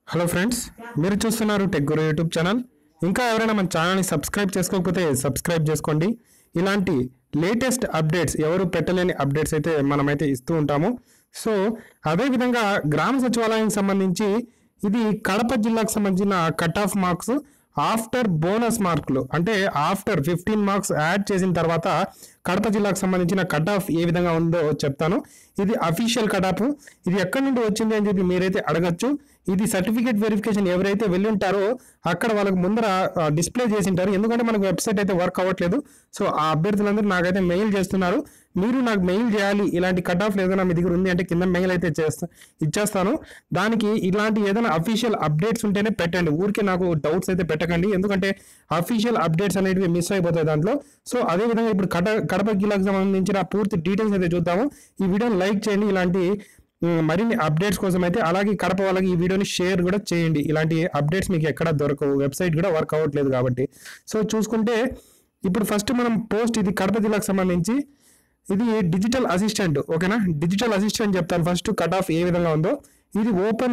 hello friends మీరు చూస్తున్నారు tech గురు YouTube channel ఇంకా ఎవరైనా మన ఛానల్ని సబ్స్క్రైబ్ చేసుకోకపోతే సబ్స్క్రైబ్ చేసుకోండి ఇలాంటి లేటెస్ట్ అప్డేట్స్ ఎవరు పెట్టలేని అప్డేట్స్ అయితే మనమైతే ఇస్తూ ఉంటాము సో అదేవిధంగా గ్రామ సచివాలయానికి సంబంధించి ఇది కడప జిల్లాకు సంబంధించిన cut off marks after bonus మార్కులు అంటే ఆఫ్టర్ ఫిఫ్టీన్ మార్క్స్ యాడ్ చేసిన తర్వాత కడప జిల్లాకు సంబంధించిన కట్ ఆఫ్ ఏ విధంగా ఉందో చెప్తాను ఇది అఫీషియల్ కట్ ఆఫ్ ఇది ఎక్కడి నుండి వచ్చింది అని చెప్పి మీరైతే అడగచ్చు ఇది సర్టిఫికేట్ వెరిఫికేషన్ ఎవరైతే వెళ్ళి ఉంటారో అక్కడ వాళ్ళకి ముందర డిస్ప్లే చేసి ఉంటారు ఎందుకంటే మనకు వెబ్సైట్ అయితే వర్క్ అవ్వట్లేదు సో ఆ అభ్యర్థులందరూ నాకైతే మెయిల్ చేస్తున్నారు మీరు నాకు మెయిల్ చేయాలి ఇలాంటి కట్ ఆఫ్ ఏదైనా మీ దగ్గర ఉంది అంటే కింద మెయిల్ అయితే చేస్తా ఇచ్చేస్తాను దానికి ఇలాంటి ఏదైనా అఫీషియల్ అప్డేట్స్ ఉంటేనే పెట్టండి ఊరికే నాకు డౌట్స్ అయితే పెట్టకండి ఎందుకంటే అఫీషియల్ అప్డేట్స్ అనేవి మిస్ అయిపోతాయి దాంట్లో సో అదే విధంగా ఇప్పుడు కడ కడప జిల్లాకు సంబంధించిన పూర్తి డీటెయిల్స్ అయితే చూద్దాము ఈ వీడియోని లైక్ చేయండి ఇలాంటి ఉమ్, మరిన్ని అప్డేట్స్ కోసం అయితే అలాగే కడప వాళ్ళకి ఈ వీడియోని షేర్ కూడా చేయండి ఇలాంటి అప్డేట్స్ మీకు ఎక్కడ దొరకవు వెబ్సైట్ కూడా వర్క్ అవ్వట్లేదు కాబట్టి సో చూసుకుంటే ఇప్పుడు ఫస్ట్ మనం పోస్ట్ ఇది కడప జిల్లాకు సంబంధించి ఇది డిజిటల్ అసిస్టెంట్ ఓకేనా డిజిటల్ అసిస్టెంట్ చెప్తాను ఫస్ట్ కట్ ఆఫ్ ఏ విధంగా ఉందో ఇది ఓపెన్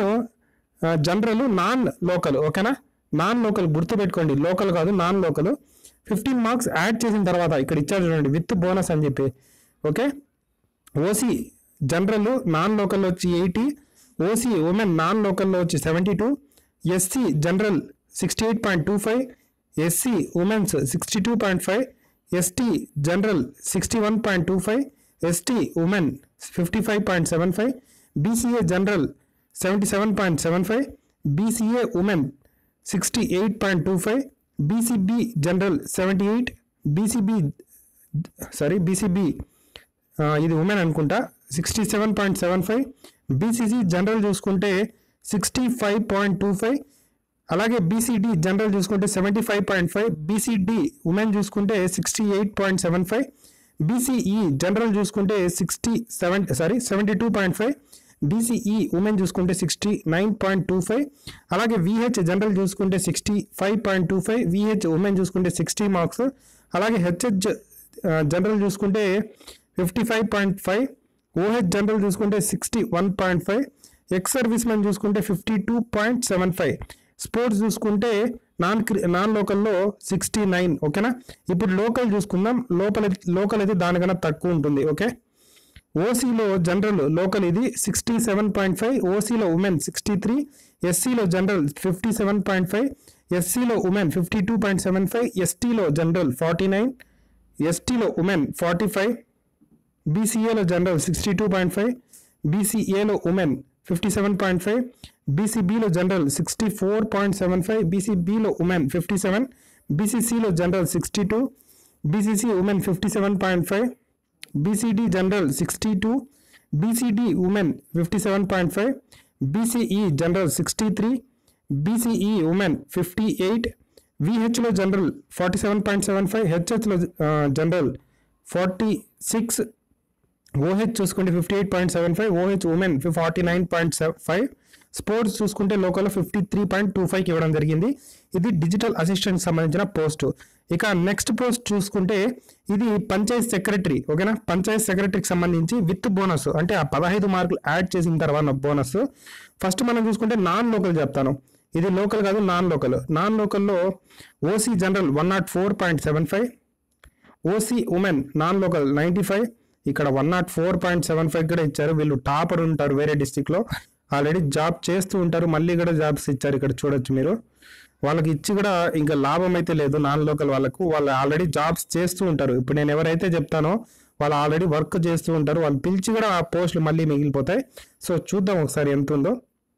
జనరల్ నాన్ లోకల్ ఓకేనా నాన్ లోకల్ గుర్తుపెట్టుకోండి లోకల్ కాదు non local fifteen marks add చేసిన తర్వాత ఇక్కడ ఇచ్చారు చూడండి విత్ బోనస్ అని చెప్పి ఓకే ఓసీ జనరల్ నాన్ లోకల్లో వచ్చి ఎయిటీ ఓసీ ఉమెన్ నాన్ లోకల్లో వచ్చి seventy two SC general sixty eight point two five SC women's sixty two point five ST general sixty one point two five ST women fifty five point seven five BCA general seventy seven point seven five BCA women sixty eight point two five BCB general seventy eight BCB sorry BCB ఇది women అనుకుంటా sixty seven point seven five BCC general చూసుకుంటే sixty five point two five అలాగే BCD general చూసుకుంటే seventy five point five BCD women చూసుకుంటే sixty eight point seven five BCE general చూసుకుంటే sixty seven sorry seventy two point five BCE women చూసుకుంటే sixty nine point two five అలాగే VH general చూసుకుంటే sixty five point two five VH women చూసుకుంటే sixty marks అలాగే HH general చూసుకుంటే fifty five point five OH general చూసుకుంటే sixty one point five ex service men చూసుకుంటే fifty two point seven five sports చూసుకుంటే non క్రి non లోకల్లో sixty nine ఓకేనా ఇప్పుడు లోకల్ చూసుకుందాం లోపల లోకల్ అయితే దానికన్నా తక్కువ ఉంటుంది ఓకే ఓసీలో జనరల్ లోకల్ ఇది సిక్స్టీ సెవెన్ పాయింట్ ఫైవ్ ఓసీలో ఉమెన్ సిక్స్టీ త్రీ ఎస్సీలో general fifty seven point five ఎస్సీలో women fifty two point seven five ఎస్టీలో జనరల్ ఫార్టీ నైన్ ఎస్టీలో ఉమెన్ ఫార్టీ ఫైవ్ బీసీఏలో general sixty two point five బీసీఏలో women fifty seven point five బీసీబీలో general sixty four point seven five బీసీబీలో women fifty seven బీసీసీలో general sixty two BCC women fifty seven point five BCD general sixty two BCD women fifty seven point five BCE general sixty three BCE women fifty eight విహెచ్లో general forty seven point seven five హెచ్హెచ్లో general forty six OH చూసుకుంటే fifty eight point seven five OH women forty nine point five sports చూసుకుంటే లోకల్లో fifty three point two ఫైవ్కి ఇవ్వడం జరిగింది ఇది digital assistant సంబంధించిన పోస్ట్ ఇక నెక్స్ట్ పోస్ట్ చూసుకుంటే ఇది పంచాయత్ సెక్రటరీ ఓకేనా పంచాయత్ సెక్రటరీకి సంబంధించి విత్ బోనస్ అంటే ఆ పదహైదు మార్కులు యాడ్ చేసిన తర్వాత బోనస్ ఫస్ట్ మనం చూసుకుంటే నాన్ లోకల్ చెప్తాను ఇది లోకల్ కాదు నాన్ లోకల్ నాన్ లోకల్లో OC general one nought four point seven five OC women non local ninety five ఇక్కడ one nought four point seven five కూడా ఇచ్చారు వీళ్ళు టాపర్ ఉంటారు వేరే డిస్టిక్లో ఆల్రెడీ జాబ్ చేస్తూ ఉంటారు మళ్ళీ కూడా జాబ్స్ ఇచ్చారు ఇక్కడ చూడొచ్చు మీరు వాళ్ళకి ఇచ్చి కూడా ఇంకా లాభం అయితే లేదు నాన్ లోకల్ వాళ్ళకు వాళ్ళు ఆల్రెడీ జాబ్స్ చేస్తూ ఉంటారు ఇప్పుడు నేను ఎవరైతే చెప్తానో వాళ్ళు ఆల్రెడీ వర్క్ చేస్తూ ఉంటారు వాళ్ళు పిలిచి కూడా ఆ పోస్టులు మళ్ళీ మిగిలిపోతాయి సో చూద్దాం ఒకసారి ఎంత ఉందో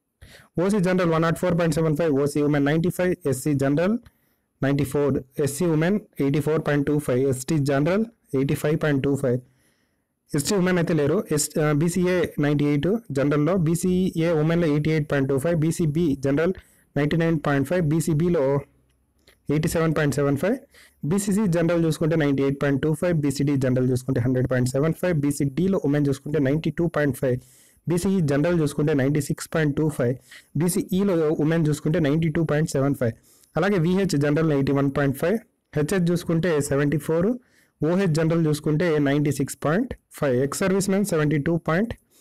OC general one nought four point seven five OC women ninety five SC general ninety four SC women eighty four point two five ST general eighty five point two five ST women అయితే లేరు ఎస్ BCA ninety eight జనరల్లో BCA ఉమెన్లో eighty eight point two five BCB general ninety nine point five బీసీబీలో eighty seven point seven five BCC general చూసుకుంటే ninety eight point two five BCD general చూసుకుంటే hundred point seven five బీసీడీలో women చూసుకుంటే ninety two point five BCE general చూసుకుంటే ninety six point two five బీసీఈలో women చూసుకుంటే ninety two point seven five అలాగే VH general eighty one point five HH చూసుకుంటే seventy four OH general చూసుకుంటే ninety six point five ex service men seventy two point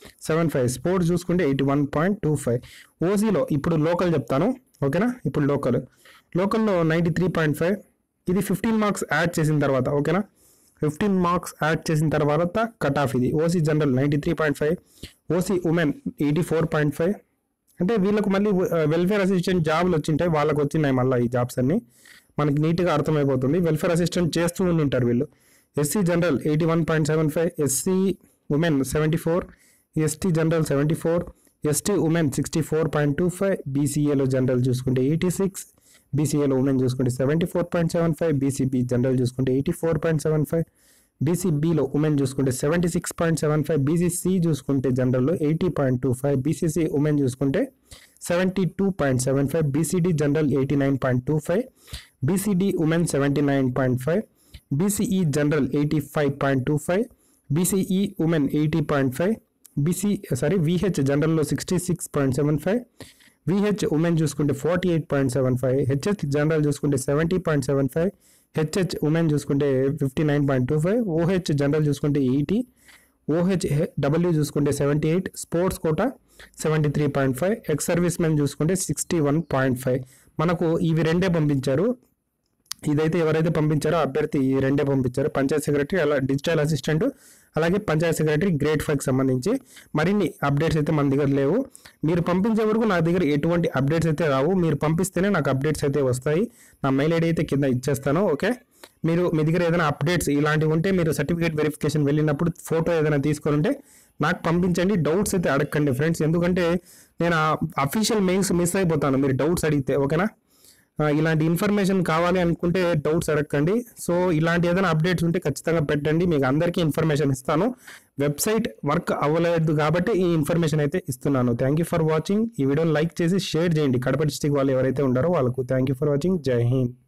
seven five sports చూసుకుంటే eighty one point two five ఓసీలో ఇప్పుడు local చెప్తాను ఓకేనా ఇప్పుడు local లోకల్లో ninety three point five ఇది ఫిఫ్టీన్ మార్క్స్ యాడ్ చేసిన తర్వాత ఓకేనా ఫిఫ్టీన్ మార్క్స్ యాడ్ చేసిన తర్వాత కట్ ఆఫ్ ఇది OC general ninety three point five OC women eighty four point five అంటే వీళ్ళకు మళ్ళీ వెల్ఫేర్ అసిస్టెంట్ జాబ్లు వచ్చింటాయి వాళ్ళకి వచ్చినాయి మళ్ళీ ఈ జాబ్స్ అన్ని మనకి నీట్గా అర్థమైపోతుంది వెల్ఫేర్ అసిస్టెంట్ చేస్తూ ఉండి ఉంటారు వీళ్ళు SC general eighty one point seven five SC women seventy four ST general seventy four ST women sixty four point two five బీసీఏలో జనరల్ చూసుకుంటే ఎయిటీ సిక్స్ బీసీఏలో ఉమెన్ చూసుకుంటే seventy four point seven five BCB general చూసుకుంటే eighty four point seven five బీసీబీలో women చూసుకుంటే seventy six point seven five BCC చూసుకుంటే జనరల్లో eighty point two five BCC women చూసుకుంటే seventy two point seven five BCD general eighty nine point two five BCD women seventy nine point five BCE general eighty five point two five BCE women eighty point five BC sorry VH జనరల్లో sixty six point seven five VH women చూసుకుంటే forty eight point seven five HH general చూసుకుంటే seventy point seven five HH women చూసుకుంటే fifty nine point two five OH general చూసుకుంటే eighty OH W చూసుకుంటే seventy eight sports quota seventy three point five ex service men చూసుకుంటే sixty one point five మనకు ఇవి రెండే పంపించారు ఇదైతే ఎవరైతే పంపించారో అభ్యర్థి ఈ రెండే పంపించారు పంచాయత్ సెక్రటరీ అలా డిజిటల్ అసిస్టెంట్ అలాగే పంచాయత్ సెక్రటరీ గ్రేడ్ ఫైవ్కి సంబంధించి మరిన్ని అప్డేట్స్ అయితే మన దగ్గర లేవు మీరు పంపించే వరకు నా దగ్గర ఎటువంటి అప్డేట్స్ అయితే రావు మీరు పంపిస్తేనే నాకు అప్డేట్స్ అయితే వస్తాయి నా మెయిల్ ఐడి అయితే కింద ఇచ్చేస్తాను ఓకే మీరు మీ దగ్గర ఏదైనా అప్డేట్స్ ఇలాంటివి ఉంటే మీరు సర్టిఫికేట్ వెరిఫికేషన్ వెళ్ళినప్పుడు ఫోటో ఏదైనా తీసుకొని ఉంటే నాకు పంపించండి డౌట్స్ అయితే అడగండి ఫ్రెండ్స్ ఎందుకంటే నేను అఫీషియల్ మెయిల్స్ మిస్ అయిపోతాను మీరు డౌట్స్ అడిగితే ఓకేనా ఆ, ఇలాంటి ఇన్ఫర్మేషన్ కావాలి అనుకుంటే డౌట్స్ అడగండి సో ఇలాంటి ఏదైనా అప్డేట్స్ ఉంటే ఖచ్చితంగా పెట్టండి మీకు అందరికీ ఇన్ఫర్మేషన్ ఇస్తాను వెబ్సైట్ వర్క్ అవ్వలేదు కాబట్టి ఈ ఇన్ఫర్మేషన్ అయితే ఇస్తున్నాను థ్యాంక్ యూ ఫర్ వాచింగ్ ఈ వీడియోని లైక్ చేసి షేర్ చేయండి కడప డిస్టిక్ వాళ్ళు ఎవరైతే ఉండారో వాళ్ళకు థ్యాంక్ యూ ఫర్ వాచింగ్ జై హింద్